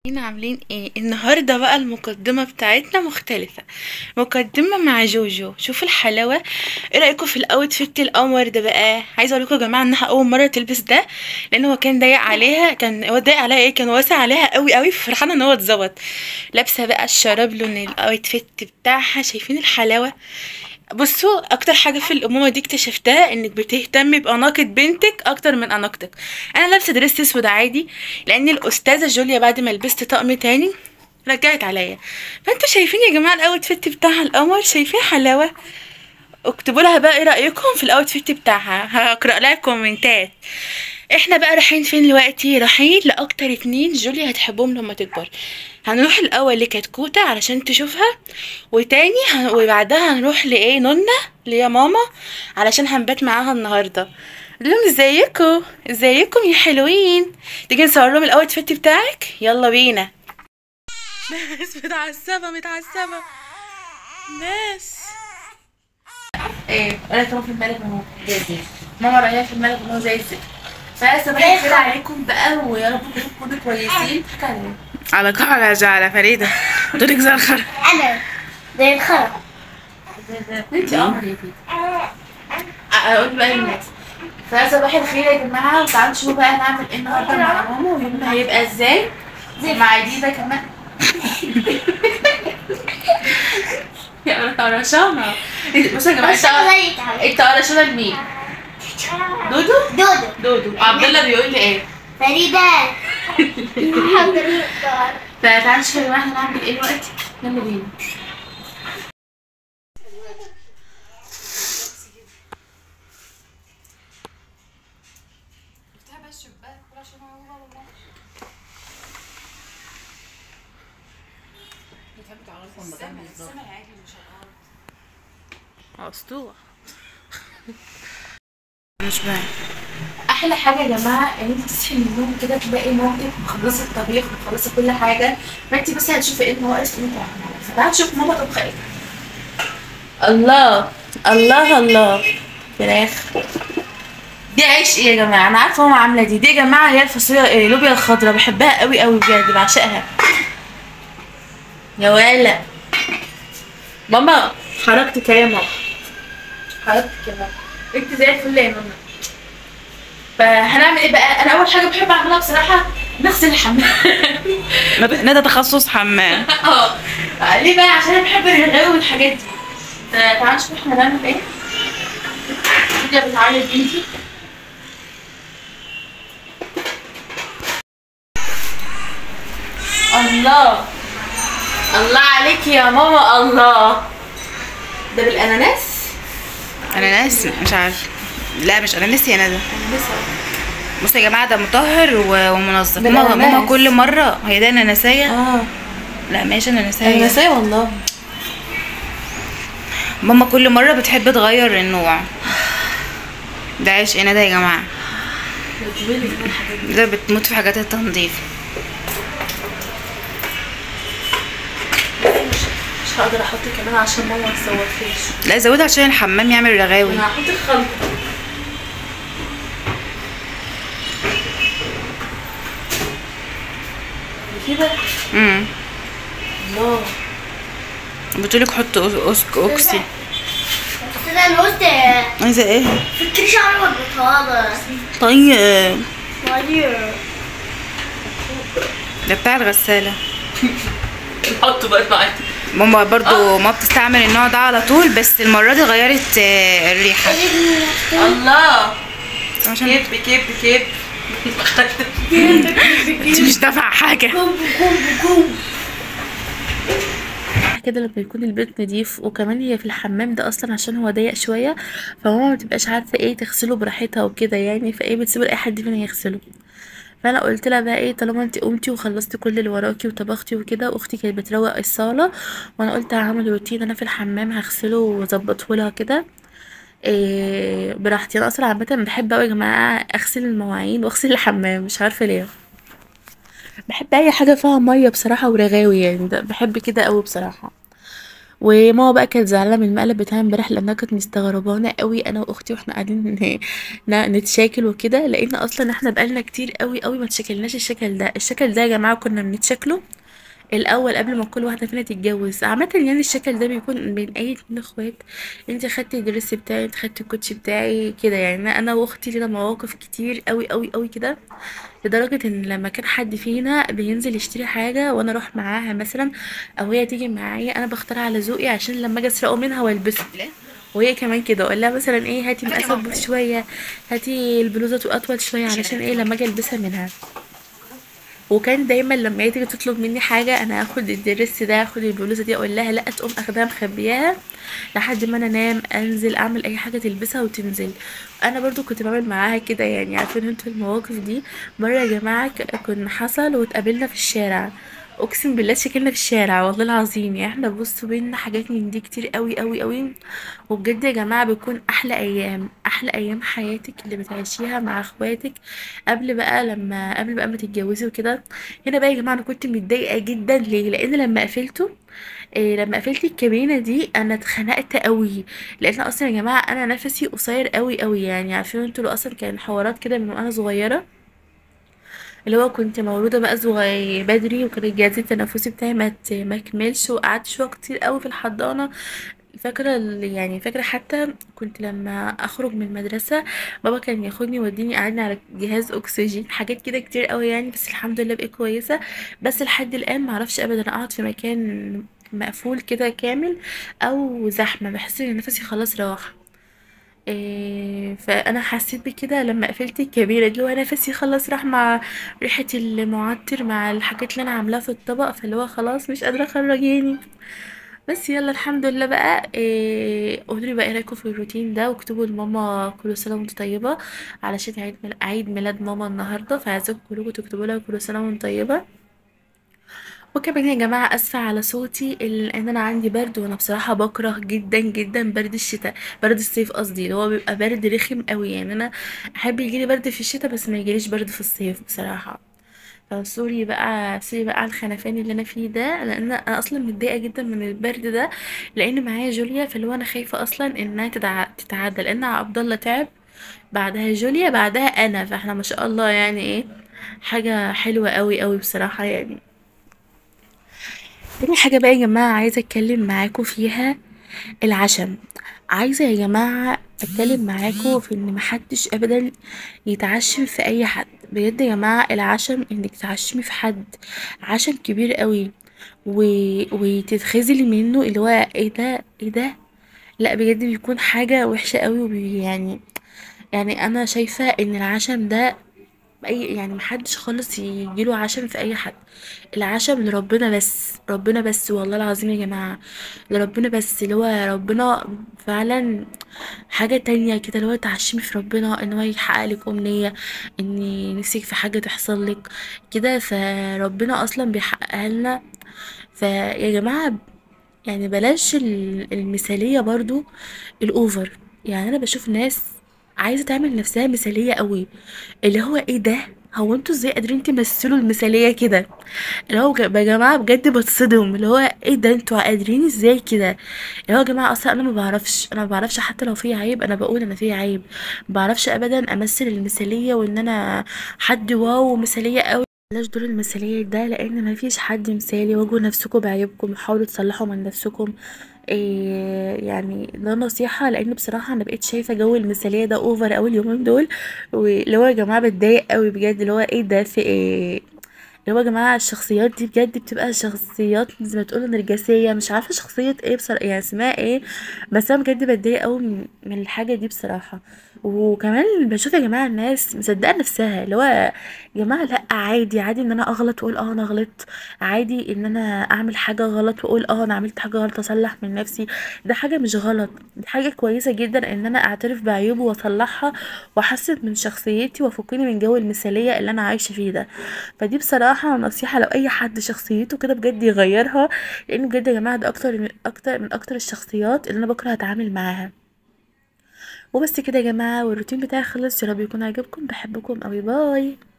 احنا عاملين ايه النهارده بقى المقدمه بتاعتنا مختلفه مقدمه مع جوجو شوفوا الحلاوه ايه رايكم في الاوتفيت القمر ده بقى عايزه اقول لكم يا جماعه انها اول مره تلبس ده لان هو كان ضيق عليها كان هو ضيق عليها ايه كان واسع عليها قوي قوي فرحانه ان هو اتظبط لابسه بقى الشراب لون الاوتفيت بتاعها شايفين الحلاوه بصوا اكتر حاجه في الامومه دي اكتشفتها انك بتهتمي باناقه بنتك اكتر من اناقتك انا لابسه دريس اسود عادي لان الاستاذه جوليا بعد ما لبست طقم تاني رجعت عليا فانتوا شايفين يا جماعه الاوتفيت بتاعها القمر شايفين حلاوه اكتبوا لها بقى ايه رايكم في الاوتفيت بتاعها هقرا لها كومنتات احنا بقى رايحين فين دلوقتي رايحين لاكتر اتنين جوليا هتحبهم لما تكبر هنروح الاول لكتكوتة علشان تشوفها وتاني هن... وبعدها هنروح لايه نونا اللي هي ماما علشان هنبات معاها النهارده لهم ازيكم ازيكم يا حلوين تيجي نصور لهم الاوتفيت بتاعك يلا بينا ناس متعصبه متعصبه ناس ايه انا كمان في الملك اهو زي الزفت ماما رايحه في الملك اهو زي الزفت فصباح الخير عليكم بقى ويا رب تكونوا كويسين تكلم على على على فريده دورك زي الخرا انا زي الخرا انت قمر يا تيتا اقول بقى للناس فصباح الخير يا جماعه وتعالوا نشوفوا بقى هنعمل ايه النهارده مع ماما ويومنا هيبقى ازاي مع ديدا كمان يا انا طرشانه بصوا يا جماعه بس انت زي تعالى انت قرشانه لمين؟ دودو؟ دودو دودو عبد الله بيقول لي ايه؟ فريدة الحمد لله فتعالوا نشوف يا جماعه احنا هنعمل ايه دلوقتي يلا بينا اسطوره مش باين احلى حاجه يا جماعه ان انت تصحي من النوم كده تلاقي مامتك مخلصه الطبيخ مخلصه كل حاجه فانت بس هتشوفي ايه اللي ناقص وانت عامله فتعالي نشوف ماما طبخه ايه الله الله الله فراخ دي عيش ايه يا جماعه انا عارفه ماما عامله دي دي يا جماعه هي الفاصوليا إيه، اللوبيا الخضراء بحبها قوي قوي بجد بعشقها يا ولا ماما حركتك يا ماما حركتك يا ماما انت زي الفل يا ماما فهنعمل ايه بقى انا اول حاجه بحب اعملها بصراحه نغسل الحمام ندى تخصص حمام اه ليه بقى عشان انا بحب الرغاوي والحاجات دي تعالوا نشوف احنا هنعمل ايه كده بتعيط بنتي الله الله عليك يا ماما الله ده بالاناناس انا ناس مش عارفه لا مش انا ناسي ندى اناناس بصوا يا جماعه ده مطهر و- ومنظف ده ماما الأناناس. ماما كل مره هي ده اناناسيه اه لا ماشي اناناسيه اناناسيه والله ماما كل مره بتحب تغير النوع ده عيش ايه ندى يا جماعه ده بتموت في حاجات التنظيف مش هقدر احط كمان عشان ماما ما تصورفيش لا زودها عشان الحمام يعمل رغاوي انا هحط الخلطه كده امم الله بتقولك حط أس- أس- اوكسي بس انا قلت عايزه ايه فكري شعري والبطاطا طيب طيب ده بتاع الغساله نحطه بقى معاك ماما برضو ما بتستعمل النوع ده على طول بس المره دي غيرت آه، الريحه الله عشان كب كب كب انت مش دافعه حاجه كوم كوم كوم كده لما يكون البيت نضيف وكمان هي في الحمام ده اصلا عشان هو ضيق شويه فماما ما بتبقاش عارفه ايه تغسله براحتها وكده يعني فايه بتسيبه لاي حد فينا يغسله فانا قلت لها بقى ايه طالما انت قمتي وخلصتي كل اللي وراكي وطبختي وكده واختي كانت بتروق الصاله وانا قلت هعمل روتين انا في الحمام هغسله واظبطه لها كده إيه براحتي انا اصلا عامه بحب اوي يا جماعه اغسل المواعين واغسل الحمام مش عارفه ليه بحب اي حاجه فيها ميه بصراحه ورغاوي يعني ده بحب كده قوي بصراحه وماما بقى كانت زعلانه من المقلب بتاع امبارح لانها كانت مستغربانه قوي انا واختي واحنا قاعدين ن- ن- نتشاكل وكده لان اصلا احنا بقالنا كتير قوي قوي ما تشكلناش الشكل ده الشكل ده يا جماعه كنا بنتشكله الاول قبل ما كل واحده فينا تتجوز عامه يعني الشكل ده بيكون بين اي اتنين اخوات انت خدتي الدرس بتاعي انت خدتي الكوتشي بتاعي كده يعني انا أنا واختي لنا مواقف كتير قوي قوي قوي كده لدرجه ان لما كان حد فينا بينزل يشتري حاجه وانا اروح معاها مثلا او هي تيجي معايا انا بختار على ذوقي عشان لما اجي اسرقه منها والبسه وهي كمان كده اقول لها مثلا ايه هاتي مقاس اكبر شويه هاتي البلوزه اطول شويه علشان ايه لما اجي البسها منها وكان دايما لما هي تيجي تطلب مني حاجه انا اخد الدرس ده اخد البلوزه دي اقول لها لا تقوم اخدها مخبياها لحد ما انا انام انزل اعمل اي حاجه تلبسها وتنزل انا برضو كنت بعمل معاها كده يعني عارفين انتوا المواقف دي مره يا جماعه ك- كنا حصل واتقابلنا في الشارع اقسم بالله شكلنا في الشارع والله العظيم يعني احنا بصوا بينا حاجات من دي كتير قوي قوي قوي وبجد يا جماعه بتكون احلى ايام احلى ايام حياتك اللي بتعيشيها مع اخواتك قبل بقى لما قبل بقى ما تتجوزي وكده هنا بقى يا جماعه انا كنت متضايقه جدا ليه لان لما قفلته إيه لما قفلت الكابينه دي انا اتخنقت قوي لان اصلا يا جماعه انا نفسي قصير قوي قوي يعني عارفين انتوا لو اصلا كان حوارات كده من وانا صغيره اللي هو كنت مولوده بقى صغير بدري وكان الجهاز التنفسي بتاعي ما ت- ما كملش وقعدت شويه كتير قوي في الحضانه فاكره ال- يعني فاكره حتى كنت لما اخرج من المدرسه بابا كان ياخدني يوديني يقعدني على جهاز اكسجين حاجات كده كتير قوي يعني بس الحمد لله بقيت كويسه بس لحد الان معرفش ابدا اقعد في مكان مقفول كده كامل او زحمه بحس ان نفسي خلاص راح إيه فانا حسيت بكده لما قفلت الكبيره دي اللي هو نفسي خلاص راح مع ريحه المعطر مع الحاجات اللي انا عاملاها في الطبق فاللي هو خلاص مش قادره اخرج يعني بس يلا الحمد لله بقى إيه قولوا لي بقى ايه رايكم في الروتين ده واكتبوا لماما كل سنه وانت طيبه علشان عيد ميل- عيد ميلاد ماما النهارده فعايزاكم كلكم تكتبوا لها كل سنه وانت طيبه وكمان يا جماعة أسفة على صوتي لأن أنا عندي برد وأنا بصراحة بكره جدا جدا برد الشتاء برد الصيف قصدي اللي هو بيبقى برد رخم قوي يعني أنا أحب يجيلي برد في الشتاء بس ما يجيليش برد في الصيف بصراحة فسوري بقى سوري بقى على الخنفان اللي أنا فيه ده لأن أنا أصلا متضايقة جدا من البرد ده لأن معايا جوليا فاللي هو أنا خايفة أصلا إنها تتع... تتعدى لأن عبد الله تعب بعدها جوليا بعدها أنا فاحنا ما شاء الله يعني إيه حاجة حلوة قوي قوي بصراحة يعني تاني حاجة بقى يا جماعة عايزة اتكلم معاكم فيها العشم عايزة يا جماعة اتكلم معاكم في ان محدش ابدا يتعشم في اي حد بجد يا جماعة العشم انك تعشمي في حد عشم كبير قوي و... وتتخذلي منه اللي هو ايه ده ايه ده لا بجد بيكون حاجة وحشة قوي وبي يعني يعني انا شايفة ان العشم ده اي يعني محدش خالص يجيله عشم في اي حد العشم لربنا بس ربنا بس والله العظيم يا جماعة لربنا بس اللي هو ربنا فعلا حاجة تانية كده اللي هو تعشمي في ربنا ان هو يحقق لك امنية ان نفسك في حاجة تحصل لك كده فربنا اصلا بيحققها لنا فيا جماعة يعني بلاش ال- المثالية برضو الاوفر يعني انا بشوف ناس عايزة تعمل نفسها مثالية قوي اللي هو ايه ده هو انتوا ازاي قادرين تمثلوا المثالية كده اللي هو ج- يا جماعة بجد بتصدم اللي هو ايه ده انتوا قادرين ازاي كده اللي هو يا جماعة اصلا انا ما بعرفش انا ما بعرفش حتى لو في عيب انا بقول انا في عيب ما بعرفش ابدا امثل المثالية وان انا حد واو مثالية قوي بلاش دور المثالية ده لان ما فيش حد مثالي واجهوا نفسكم بعيوبكم وحاولوا تصلحوا من نفسكم إيه يعني ده نصيحة لان بصراحة انا بقيت شايفة جو المثالية ده اوفر اوي اليومين دول واللي هو يا جماعة بتضايق قوي بجد اللي هو ايه ده في ايه اللي هو يا جماعة الشخصيات دي بجد بتبقى شخصيات زي ما تقولوا نرجسية مش عارفة شخصية ايه بصراحة يعني اسمها ايه بس انا بجد بتضايق قوي من من الحاجة دي بصراحة وكمان بشوف يا جماعة الناس مصدقة نفسها اللي هو يا جماعة لا عادي عادي ان انا اغلط واقول اه انا غلطت عادي ان انا اعمل حاجة غلط واقول اه انا عملت حاجة غلط اصلح من نفسي ده حاجة مش غلط دي حاجة كويسة جدا ان انا اعترف بعيوبي واصلحها واحسن من شخصيتي وافكني من جو المثالية اللي انا عايشة فيه ده فدي بصراحة نصيحة لو اي حد شخصيته كده بجد يغيرها لان بجد يا جماعة ده اكتر من اكتر من اكتر الشخصيات اللي انا بكره اتعامل معاها وبس كده يا جماعة والروتين بتاعي خلص يا رب يكون عجبكم بحبكم قوي باي